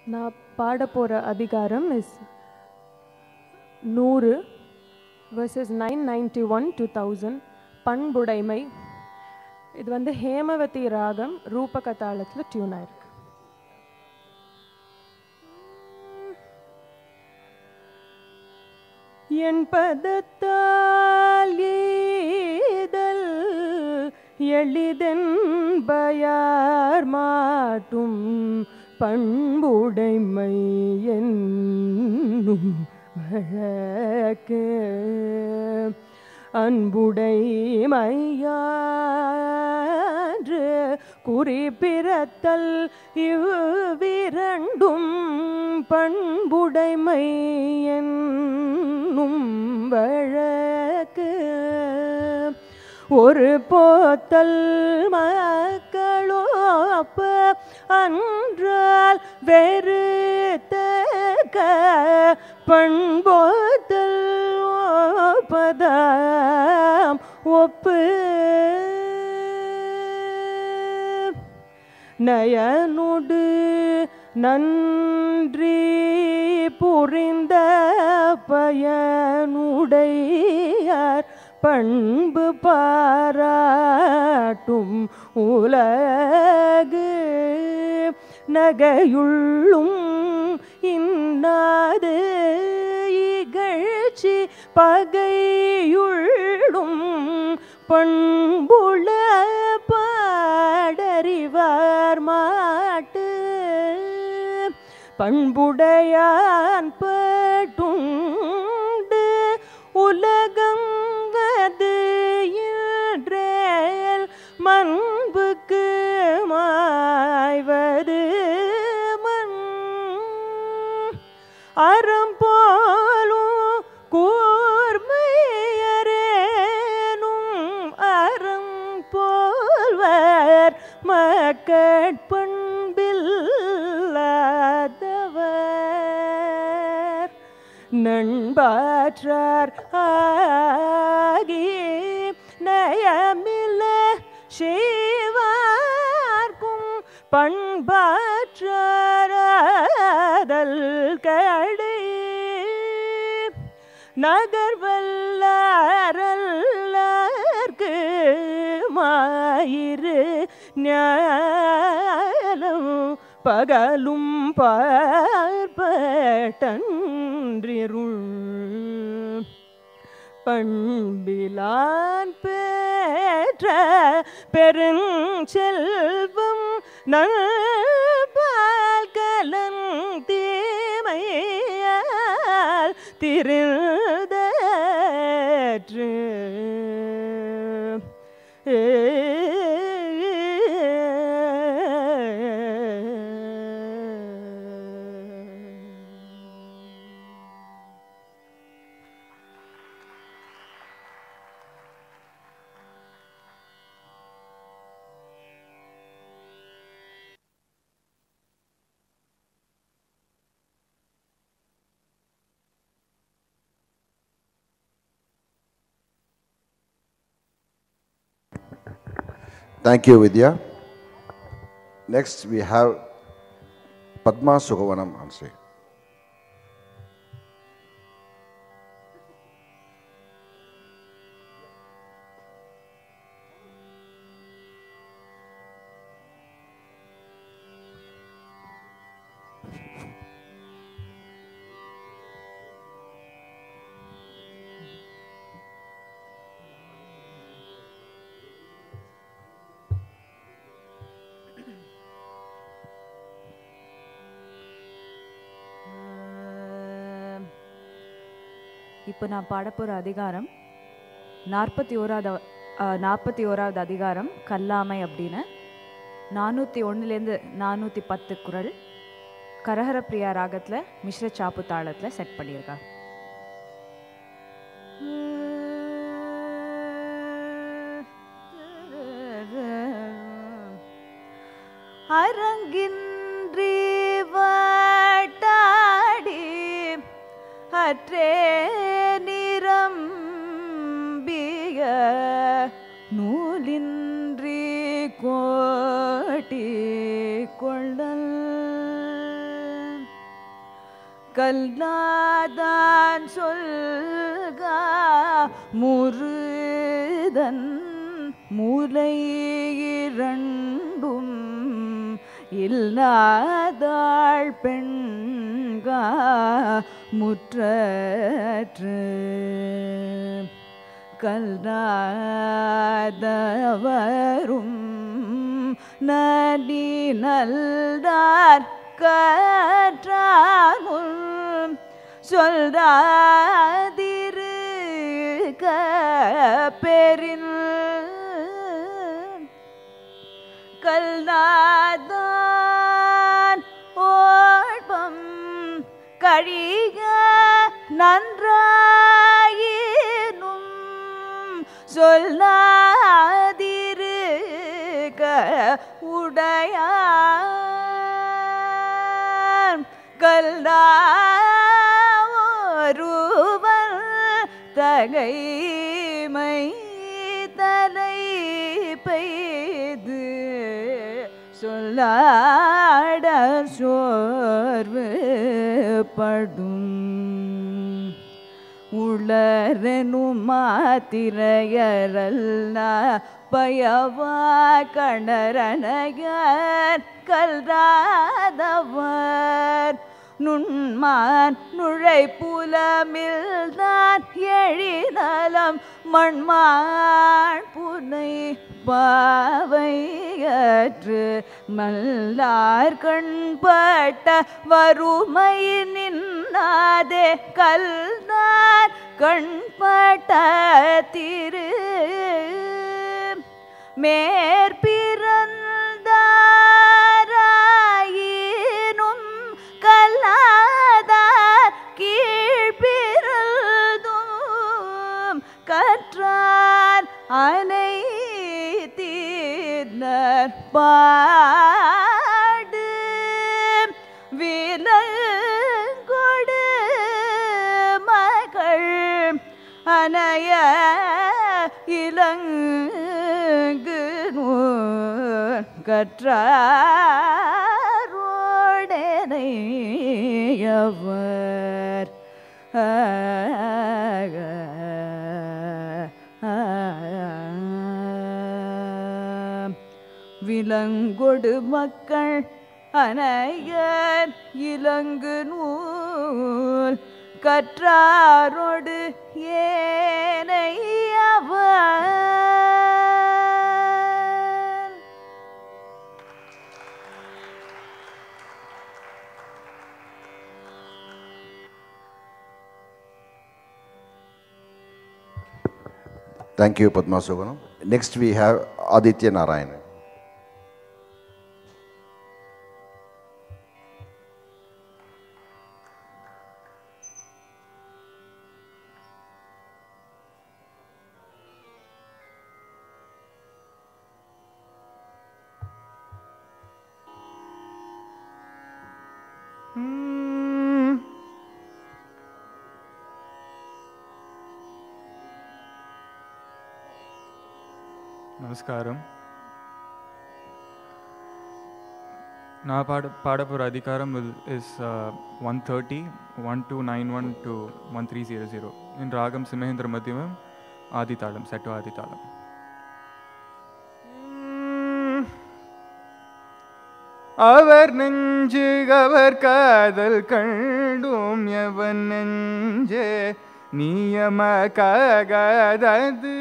நான் பாட போகிற அதிகாரம் இஸ் நூறு verses nine ninety one two thousand பண்புடைமை இது வந்து ஹேமவதி ராகம் ரூபக தாளத்தில் டியூன் ஆயிருக்கு என் பதத்தால் ஈதல் எளிதென்பயார் மாட்டும் பண்புடைமை என்னும் வழக்கு அன்புடைமையான்று குறிப்பிரத்தல் இவ்விரண்டும் பண்புடைமை என்னும் வழக்கு ஒரு போத்தல் மக்களோப்ப அன்றால் வெறு தக்க பண்போத்தல் ஓப்பதாம் ஒப்பு நயனுடு நன்றி புரிந்த பயனுடையார் பண்பு பாராட்டும் உலகு நகையுள்ளும் இன்னாது இகழ்ச்சி பகையுள்ளும் பண்புள பாடறிவார் மாட்டு பண்புடையான் பட்டுண்டு உலகம் அது இன்றேல் மண்புக்கு மாய்வது மண் அறம் போலும் கூர்மையரேனும் அறம் போல்வர் மக்கட்பண்பில்லாதவர் நண்பாற்றார் ஆகி நயமில்ல செய்வார்க்கும் பண்பாற்றாரதல் கடை நகர்வல்லாரல்லர்க்கு மாயிரு ஞாலம் பகலும் பார்ப்பட்டன்றிருள் பண்பிலான் பெற்ற பெருஞ்செல்வம் நல்பால் கலன் தீமையால் திரிதற்று Thank you, Vidya. Next, we have Padma Sugavanam on stage. இப்போ நான் பாடப்போகிற அதிகாரம் நாற்பத்தி ஓராவது நாற்பத்தி ஓராவது அதிகாரம் கல்லாமை அப்படின்னு நானூற்றி ஒன்றுலேருந்து நானூற்றி பத்து குரல் கரஹரப்பிரியா ராகத்தில் மிஸ்ர சாப்பு தாளத்தில் செட் பண்ணியிருக்கா அரங்கின்றி வாட்டாடி அற்றே நிரம்பிய நூலின்றி கோட்டி கொள்ளல் கல்லாதான் சொல்க முருதன் மூலை இரண்டும் இல்லாதாள் பெண்கா முற்றற்று கல்லாதவரும் நடி நல்தார் கற்றானும் சொல்தாதிரு பெரின் கல்லாதான் ஓழ்பம் கழிக நன்றாயினும் சொல்லாதிருக்க உடையான் கல்லாருவன் தகைமை தலை பெய்து சொல்லாட சோர்வு படும் உளரெனும் மாத்திரையரல்ல பயவா கணரனையர் கல்ராதவர் நுண்மான் நுழை புலமில் தான் எழினலம் மண்மான் புனை பாவையற்று மல்லார் கண்பட்ட வறுமை நின்னாதே கல்நார் கண்பட்ட திரு மேற்பிறந்தாராயினும் கல்லாதார் கீழ்பிறந்தும் கற்றார் அனை தீர்னர் பாடு விலங்கொடு மகள் அனைய இலங்கு நூல் கற்றாரோடனையவர் விலங்கொடு மக்கள் அனையர் இலங்கு நூல் கற்றாரோடு ஏனையவர் Thank you, Padma Suganam. Next, we have Aditya Narayan. நமஸ்காரம் நான் பாட பாட போகிற அதிகாரம் is one thirty one two nine one two one three zero zero in ராகம் சிம்மேந்திர மத்தியமம் ஆதித்தாளம் செட்டு ஆதித்தாளம் அவர் நெஞ்சு அவர் காதல் கண்டும் எவன் நெஞ்சே நியமக்காகாதது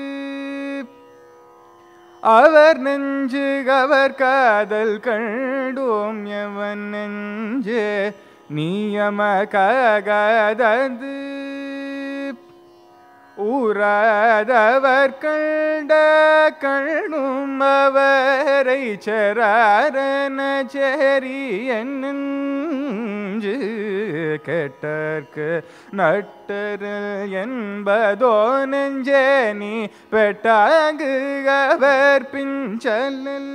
அவர் நெஞ்சு அவர் காதல் கண்டோம் எவன் நெஞ்சே நியமக்காகாதது ஊராதவர் கண்ட கண்ணும் அவரை செராரன செரி என்று கெட்டற்கு நட்டரில் என்பதோ நெஞ்சே நீ பெட்டாங்கு அவர் பிஞ்சலில்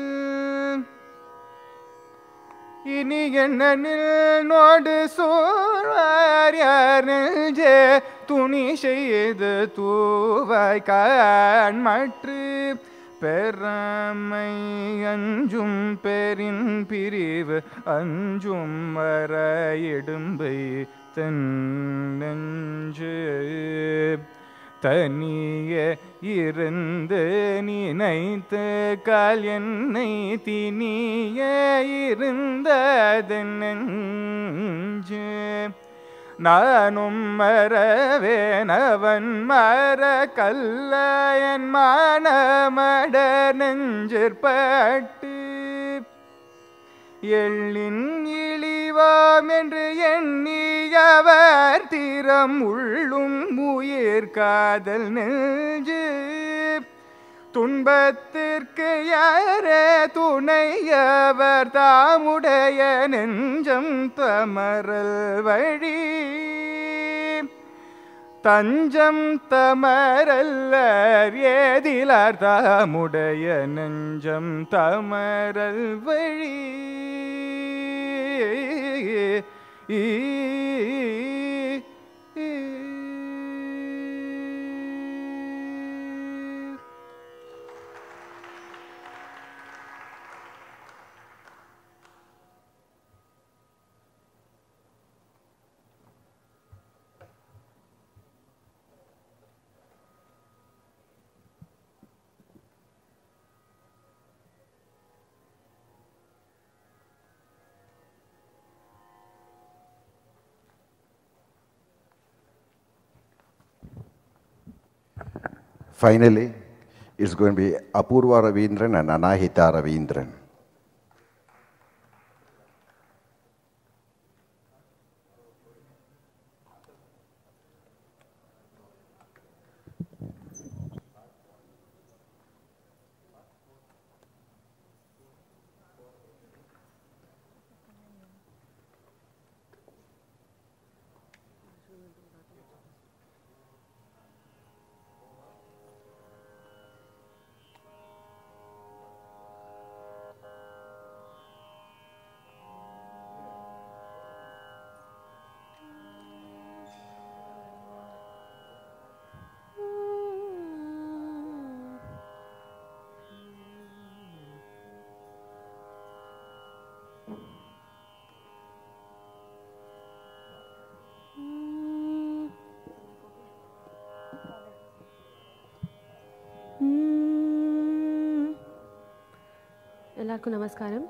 இனி என்னனில் நோடு சோர்வார் யார் நெஞ்சே துணி செய்து தூவாய் காண் மற்று பெறாமை அஞ்சும் பெரின் பிரிவு அஞ்சும் வர இடும்பை தன் நெஞ்சு தனிய இருந்து நினைத்து கால் என்னை தினிய இருந்ததன் நெஞ்சு நானும் மறவேனவன் மற கல்லையன் மானமட நெஞ்சிற்பட்டு எள்ளின் இழிவாம் என்று எண்ணியவர் திறம் உள்ளும் உயிர் காதல் நெஞ்சு துன்பத்திற்கு யாரே துணையவர் தாமுடைய நெஞ்சம் தமரல் வழி தஞ்சம் தமரல்லர் ஏதிலார் தாமுடைய நெஞ்சம் தமரல் வழி Finally, it's going to be Apurva Ravindran and Anahita Ravindran. எல்லாருக்கும் நமஸ்காரம்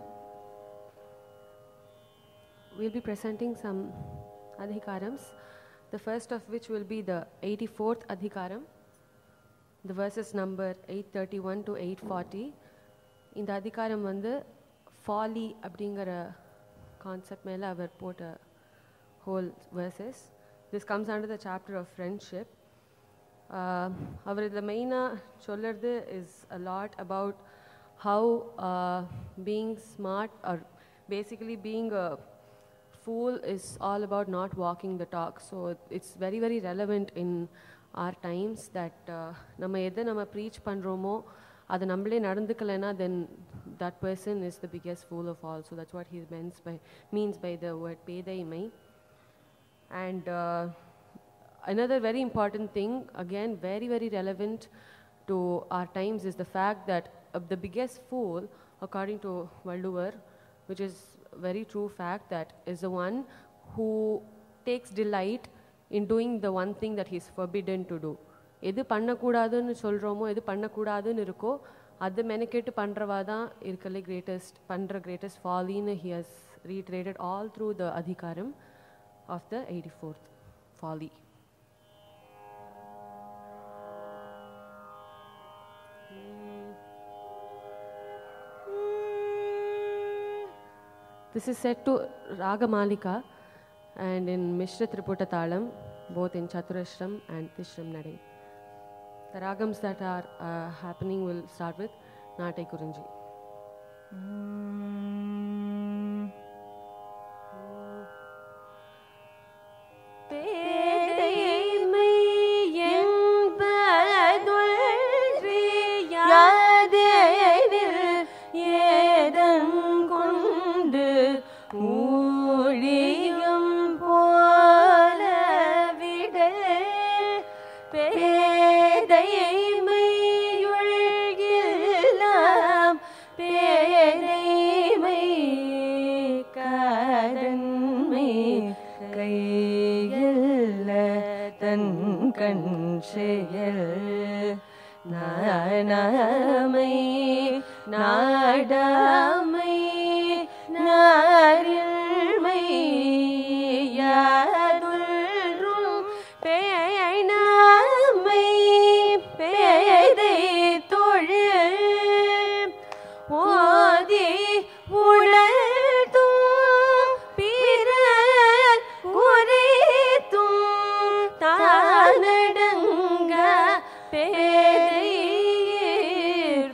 we'll be presenting some adhikarams the first of which will be the 84th adhikaram the verses number 831 to 840 இந்த அதிகாரம் வந்து ஃபாலி அப்படிங்கிற கான்செப்ட் மேலே அவர் போட்ட whole verses this comes under the chapter of friendship uh, அவர் இதில் மெயினாக சொல்லுறது is a lot about how uh, being smart or basically being a fool is all about not walking the talk so it's very very relevant in our times that uh, நம்ம எதை நம்ம preach பண்ணுறோமோ அது நம்மளே நடந்துக்கலைன்னா தென் that person is the biggest fool of all so that's what he means by means by the word பேதைமை and uh, another very important thing, again, very, very relevant to our times, is the fact that uh, the biggest fool, according to Valduvar, which is very true fact, that is the one who takes delight in doing the one thing that he's forbidden to do. எது பண்ணக்கூடாதுன்னு சொல்கிறோமோ எது பண்ணக்கூடாதுன்னு இருக்கோ அது மெனக்கெட்டு பண்ணுறவா தான் இருக்கலே கிரேட்டஸ்ட் பண்ணுற கிரேட்டஸ்ட் ஃபாலின்னு he has reiterated all through the அதிகாரம் of the eighty fourth folly This is set to Ragamalika and in Mishra Triputa Talam, both in Chaturashram and Tishram Nade. The ragams that are uh, happening will start with Nate Kurunji. பேதைமை என்பதொன்றியாதேனில் ஏதங்கொண்டு ஊழியம் போல விடல் பேதைமையுள்கில் நாமை நாடாமை நாரில்மை யாதுள்ளும் பேணாமை பேதை தொழில் ஓதி உணர்த்தும் பிறர் உரைத்தும் தானடங்க பேதையீர்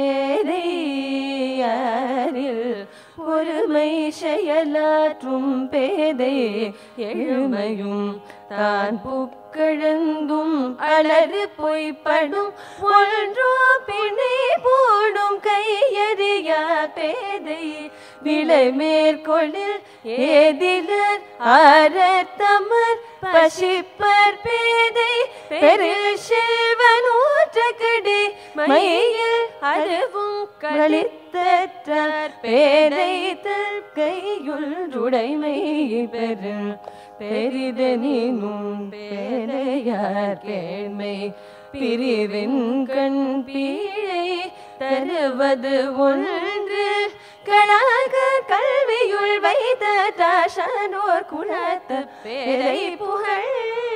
பேதையாரில் ஒருமை செயலாற்றும் பேதை எழுமையும் தான் புக்கழந்தும் அலறு பொய்ப்படும் ஒன்றோ பிணை போடும் கையறியா பேதை விளை மேற்கொள்ளில் ஏதிலர் ஆரத்தமர் பசிப்பர் பேதை பெரில் செல்வனூற்ற கடி மையில் அதுவும் களித்தற்றார் பேதை தல் கையுள் உடைமை பெரு பெரிதனினும் பேதையார் கேள்மை பிரிவின் கண் பீழை தருவது ஒன்று களாக கல்வியுள் வைத்த தாசனோர் குலத்த பேரை புகழ்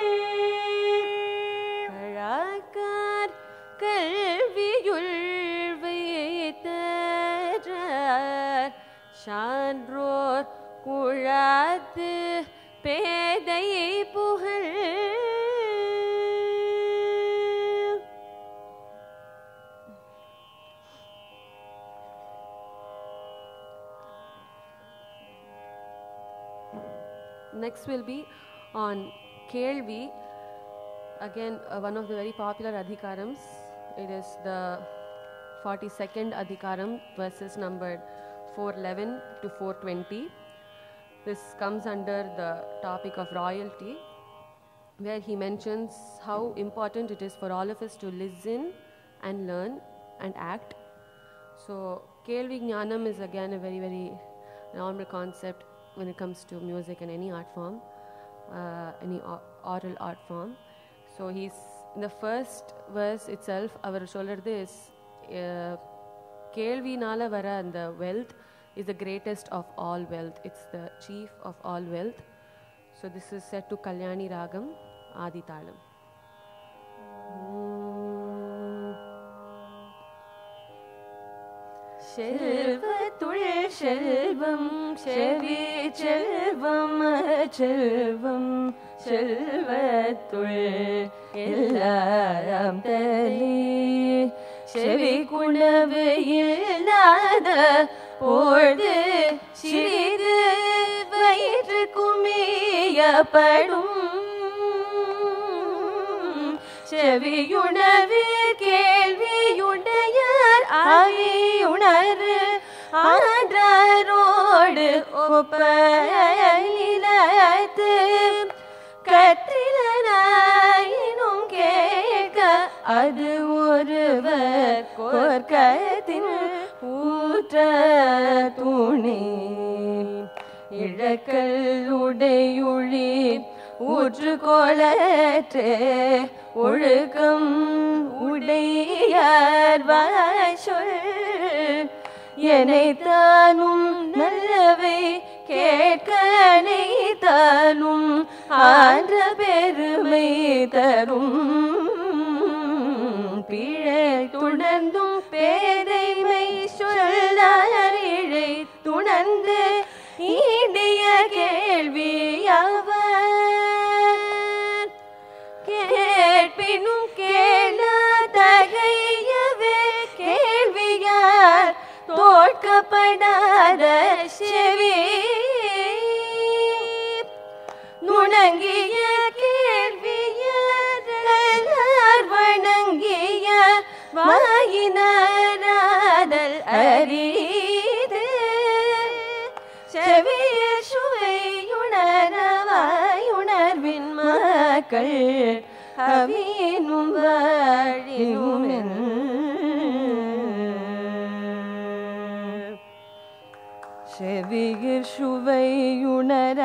கழாக்கார் கல்வியுள் வைத்த சான்றோர் குழாத்து பேதை புகழ் Next will be on Kelvi. Again, uh, one of the very popular adhikarams. It is the 42nd adhikaram, verses numbered 411 to 420. This comes under the topic of royalty, where he mentions how important it is for all of us to listen and learn and act. So, Kelvi Jnanam is again a very, very normal concept when it comes to music and any art form, uh, any o- oral art form. So, he's in the first verse itself, அவர் சொல்றது is uh, கேள்வினால வர அந்த wealth is the greatest of all wealth. It's the chief of all wealth. So, this is set to Kalyani Ragam, Adi Talam. செல்வத்துள் செல்வம் செவி செல்வம் செல்வம் செல்வத்துள் எல்லாம் தலி செவி குணவு இல்லாத பொழுது சிறிது வயிற்று குமியப்படும் செவியுணவு கேள்வியுடையார் ஆகியுணரு ஆன்றாரோடு ஒப்பலிலத்து கற்றிலனாயினும் கேட்க அது ஒருவர் கோர்க்கத்தின் ஊற்ற துணி இழக்கல் உடையுழி ஊற்று கோலற்றே ஒழுக்கம் உடையார் வாசொல் எனைத்தானும் நல்லவை கேட்கனை தானும் ஆன்ற பெருமை தரும் பிழை துணர்ந்தும் பேதைமை சொல்லாரிழை துணர்ந்து ஈண்டிய கேள்வியவர் கேட்பினும் கேளாதகையவே கேள்வியார் தோற்கப்படாத செவி நுணங்கிய கேள்வியார் வணங்கிய வாயினாராதல் அரிது செவிய சுவையுணரவாயுணர்வின் மக்கள் அவினும் வாழினும் செவியிற் சுவையுணர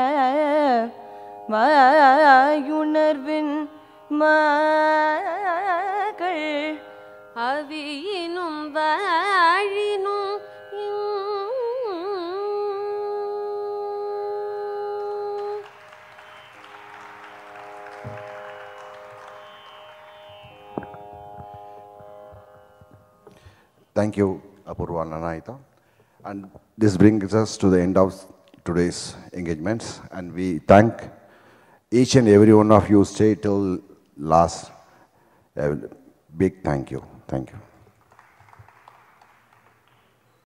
வாயுணர்வின் மக்கள் அவியினும் வாழினும் Thank you, Apurva Nanaita. And this brings us to the end of today's engagements. And we thank each and every one of you stay till last. A big thank you. Thank you.